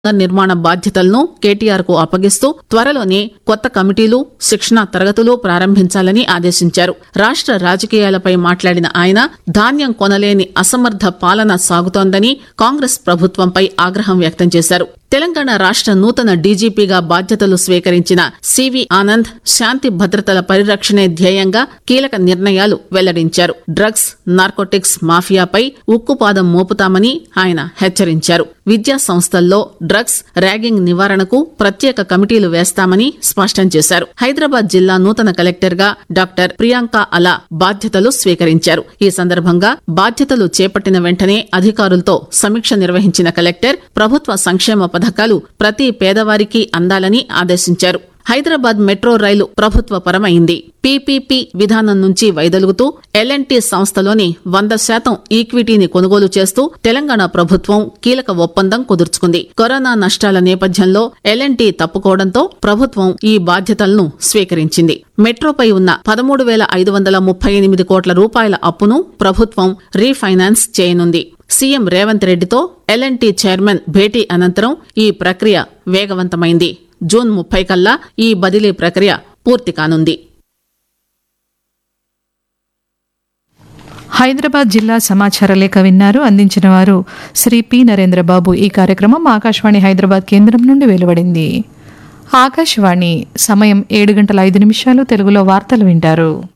నిర్మాణ బాధ్యతలను కేటీఆర్ కు అప్పగిస్తూ త్వరలోనే కొత్త కమిటీలు శిక్షణా తరగతులు ప్రారంభించాలని ఆదేశించారు రాష్ట రాజకీయాలపై మాట్లాడిన ఆయన ధాన్యం కొనలేని అసమర్థ పాలన సాగుతోందని కాంగ్రెస్ ప్రభుత్వంపై ఆగ్రహం వ్యక్తం చేశారు తెలంగాణ రాష్ట నూతన డీజీపీగా బాధ్యతలు స్వీకరించిన సివి ఆనంద్ శాంతి భద్రతల పరిరక్షణే ధ్యేయంగా కీలక నిర్ణయాలు వెల్లడించారు డ్రగ్స్ నార్కోటిక్స్ మాఫియాపై ఉక్కుపాదం మోపుతామని ఆయన హెచ్చరించారు విద్యా సంస్థల్లో డ్రగ్స్ ర్యాగింగ్ నివారణకు ప్రత్యేక కమిటీలు వేస్తామని స్పష్టం చేశారు హైదరాబాద్ జిల్లా నూతన కలెక్టర్ గా డాక్టర్ ప్రియాంక అలా బాధ్యతలు స్వీకరించారు ఈ సందర్భంగా బాధ్యతలు చేపట్టిన వెంటనే అధికారులతో సమీక్ష నిర్వహించిన కలెక్టర్ ప్రభుత్వ సంక్షేమ పథకాలు ప్రతి పేదవారికి అందాలని ఆదేశించారు హైదరాబాద్ మెట్రో రైలు ప్రభుత్వ పరమైంది పీపీపీ విధానం నుంచి వైదొలుగుతూ ఎల్ఎన్టీ సంస్థలోని వంద శాతం ఈక్విటీని కొనుగోలు చేస్తూ తెలంగాణ ప్రభుత్వం కీలక ఒప్పందం కుదుర్చుకుంది కరోనా నష్టాల నేపథ్యంలో ఎల్ఎన్టీ తప్పుకోవడంతో ప్రభుత్వం ఈ బాధ్యతలను స్వీకరించింది మెట్రోపై ఉన్న పదమూడు వేల ఐదు వందల ముప్పై ఎనిమిది కోట్ల రూపాయల అప్పును ప్రభుత్వం రీఫైనాన్స్ చేయనుంది సీఎం రేవంత్ రెడ్డితో ఎల్ఎన్టీ చైర్మన్ భేటీ అనంతరం ఈ ప్రక్రియ వేగవంతమైంది జూన్ ముప్పై కల్లా ఈ బదిలీ ప్రక్రియ పూర్తి కానుంది హైదరాబాద్ జిల్లా సమాచార లేఖ విన్నారు అందించిన వారు శ్రీ పి నరేంద్రబాబు ఈ కార్యక్రమం ఆకాశవాణి హైదరాబాద్ కేంద్రం నుండి వెలువడింది ఆకాశవాణి సమయం ఏడు గంటల ఐదు నిమిషాలు తెలుగులో వార్తలు వింటారు